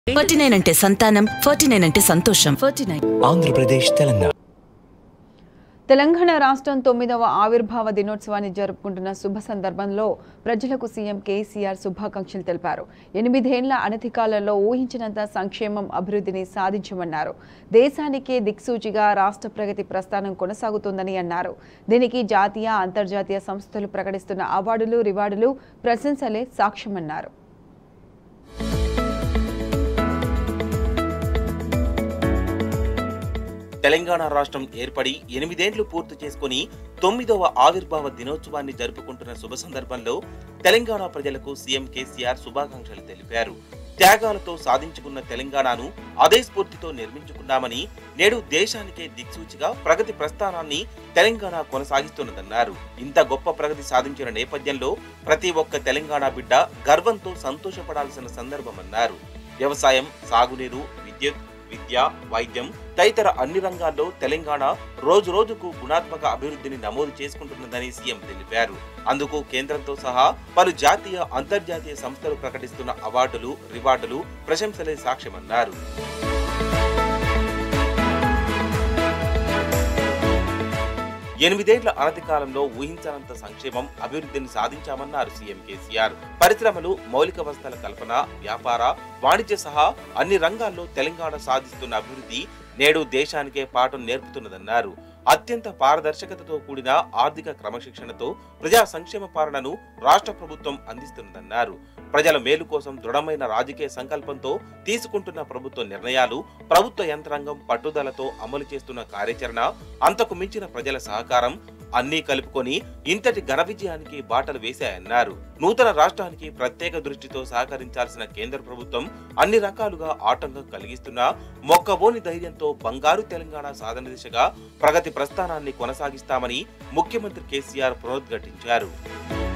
forty nine అంటే సంతానం forty nine అంటే సంతోషం ఫార్టీ నైన్ ఆంధ్రప్రదేశ్ తెలంగాణ తెలంగాణ రాష్ట్రం తొమ్మిదవ ఆవిర్భావ దినోత్సవాన్ని జరుపుకుంటున్న శుభ సందర్భంలో ప్రజలకు సీఎం కేసీఆర్ శుభాకాంక్షలు తెలిపారు ఎనిమిదేళ్ల అనతి కాలంలో ఊహించినంత సంక్షేమం అభివృద్ధిని సాధించమన్నారు దేశానికే దిక్సూచిగా రాష్ట్ర ప్రగతి ప్రస్థానం కొనసాగుతోందని అన్నారు దీనికి జాతీయ అంతర్జాతీయ సంస్థలు ప్రకటిస్తున్న అవార్డులు రివార్డులు ప్రశంసలే సాక్ష్యమన్నారు తెలంగాణ రాష్ట్రం ఏర్పడి ఎనిమిదేండ్లు పూర్తి చేసుకుని తొమ్మిదవ ఆవిర్భావ దినోత్సవాన్ని జరుపుకుంటున్న శుభ సందర్భంలో తెలంగాణ ప్రజలకు సీఎం కేసీఆర్ శుభాకాంక్షలు తెలిపారు త్యాగాలతో సాధించుకున్న తెలంగాణను అదే స్ఫూర్తితో నిర్మించుకున్నామని నేడు దేశానికే దిక్సూచిగా ప్రగతి ప్రస్థానాన్ని తెలంగాణ కొనసాగిస్తున్నదన్నారు ఇంత గొప్ప ప్రగతి సాధించిన నేపథ్యంలో ప్రతి ఒక్క తెలంగాణ బిడ్డ గర్వంతో సంతోషపడాల్సిన సందర్భమన్నారు వ్యవసాయం సాగునీరు విద్యుత్ విద్య వైద్యం తదితర అన్ని రంగాల్లో తెలంగాణ రోజు రోజుకు గుణాత్మక అభివృద్ధిని నమోదు చేసుకుంటున్నదని సీఎం తెలిపారు అందుకు కేంద్రంతో సహా పలు జాతీయ అంతర్జాతీయ సంస్థలు ప్రకటిస్తున్న అవార్డులు రివార్డులు ప్రశంసలే సాక్ష్యమన్నారు ఎనిమిదేళ్ల అనతి కాలంలో ఊహించనంత సంక్షేమం అభివృద్ధిని సాధించామన్నారు సీఎం కేసీఆర్ పరిశ్రమలు మౌలిక వసతుల కల్పన వ్యాపార వాణిజ్య సహా అన్ని రంగాల్లో తెలంగాణ సాధిస్తున్న అభివృద్ధి నేడు దేశానికే పాఠం నేర్పుతున్నదన్నారు అత్యంత పారదర్శకతతో కూడిన ఆర్థిక క్రమశిక్షణతో ప్రజా సంక్షేమ పాలనను రాష్ట్ర ప్రభుత్వం అందిస్తున్నదన్నారు ప్రజల మేలు కోసం దృఢమైన రాజకీయ సంకల్పంతో తీసుకుంటున్న ప్రభుత్వ నిర్ణయాలు ప్రభుత్వ యంత్రాంగం పట్టుదలతో అమలు చేస్తున్న కార్యాచరణ అంతకు మించిన ప్రజల సహకారం అన్నీ కలుపుకొని ఇంతటి ఘన విజయానికి బాటలు వేశాయన్నారు నూతన రాష్ట్రానికి ప్రత్యేక దృష్టితో సహకరించాల్సిన కేంద్ర ప్రభుత్వం అన్ని రకాలుగా ఆటంకం కలిగిస్తున్నా మొక్కబోని ధైర్యంతో బంగారు తెలంగాణ సాధన దిశగా ప్రగతి ప్రస్థానాన్ని కొనసాగిస్తామని ముఖ్యమంత్రి కేసీఆర్ పునరుద్ఘాటించారు